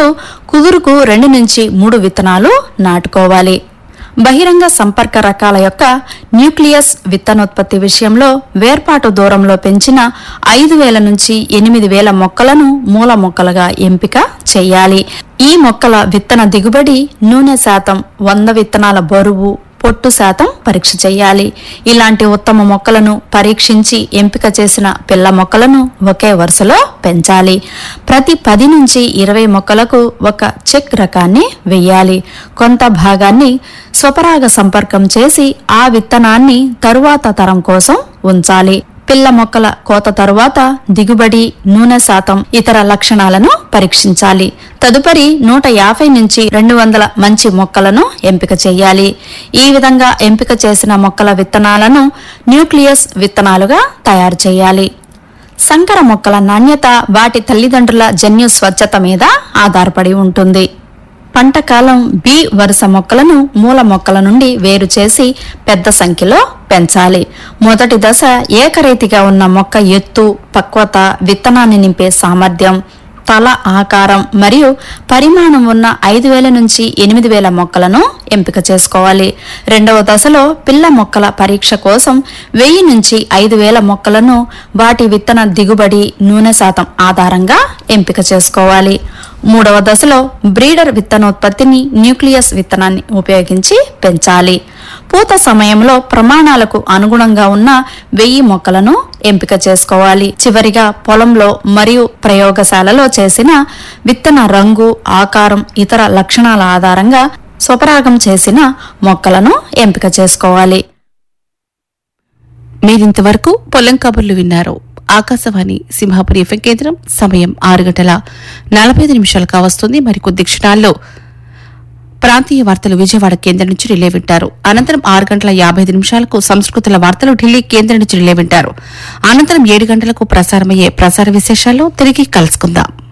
కుదురుకు రెండు నుంచి మూడు విత్తనాలు నాటుకోవాలి బహిరంగ సంపర్క రకాల యొక్క న్యూక్లియస్ విత్తనోత్పత్తి విషయంలో వేర్పాటు దూరంలో పెంచిన ఐదు వేల నుంచి ఎనిమిది వేల మొక్కలను మూల మొక్కలుగా ఎంపిక చేయాలి ఈ మొక్కల విత్తన దిగుబడి నూనె శాతం వంద విత్తనాల బరువు పొట్టు శాతం పరీక్ష చేయాలి ఇలాంటి ఉత్తమ మొక్కలను పరీక్షించి ఎంపిక చేసిన పిల్ల మొక్కలను ఒకే వరుసలో పెంచాలి ప్రతి పది నుంచి ఇరవై మొక్కలకు ఒక చెక్ రకాన్ని వెయ్యాలి కొంత భాగాన్ని స్వపరాగ సంపర్కం చేసి ఆ విత్తనాన్ని తరువాత తరం కోసం ఉంచాలి పిల్ల మొక్కల కోత తరువాత దిగుబడి నూనె శాతం ఇతర లక్షణాలను పరీక్షించాలి తదుపరి నూట యాభై నుంచి రెండు వందల మంచి మొక్కలను ఎంపిక చేయాలి ఈ విధంగా ఎంపిక చేసిన మొక్కల విత్తనాలను న్యూక్లియస్ విత్తనాలుగా తయారు చేయాలి సంకర మొక్కల నాణ్యత వాటి తల్లిదండ్రుల జన్యు స్వచ్ఛత మీద ఆధారపడి ఉంటుంది పంట కాలం బి వరుస మొక్కలను మూల మొక్కల నుండి వేరు చేసి పెద్ద సంఖ్యలో పెంచాలి మొదటి దశ ఏకరీతిగా ఉన్న మొక్క ఎత్తు పక్వత విత్తనాన్ని నింపే సామర్థ్యం తల ఆకారం మరియు పరిమాణం ఉన్న ఐదు వేల నుంచి ఎనిమిది వేల మొక్కలను ఎంపిక చేసుకోవాలి రెండవ దశలో పిల్ల మొక్కల పరీక్ష కోసం వెయ్యి నుంచి ఐదు వేల మొక్కలను వాటి విత్తన దిగుబడి నూనె శాతం ఆధారంగా ఎంపిక చేసుకోవాలి మూడవ దశలో బ్రీడర్ విత్తనోత్పత్తిని న్యూక్లియస్ విత్తనాన్ని ఉపయోగించి పెంచాలి పూత సమయంలో ప్రమాణాలకు అనుగుణంగా ఉన్న వెయ్యి మొక్కలను ఎంపిక చేసుకోవాలి చివరిగా పొలంలో మరియు ప్రయోగశాలలో చేసిన విత్తన రంగు ఆకారం ఇతర లక్షణాల ఆధారంగా స్వపరాగం చేసిన మొక్కలను ఎంపిక చేసుకోవాలి మీరింతవరకు పొలం కబుర్లు విన్నారు ఆకాశవాణి సింహాపురి ఎఫ్ఎం కేంద్రం సమయం ఆరు గంటల నలభై ఐదు నిమిషాలు కావస్తుంది మరికొద్ది క్షణాల్లో ప్రాంతీయ వార్తలు విజయవాడ కేంద్రం నుంచి రిలే వింటారు అనంతరం ఆరు గంటల యాభై ఐదు నిమిషాలకు సంస్కృతుల వార్తలు ఢిల్లీ కేంద్రం నుంచి రిలే వింటారు అనంతరం ఏడు గంటలకు ప్రసారమయ్యే ప్రసార విశేషాల్లో తిరిగి కలుసుకుందాం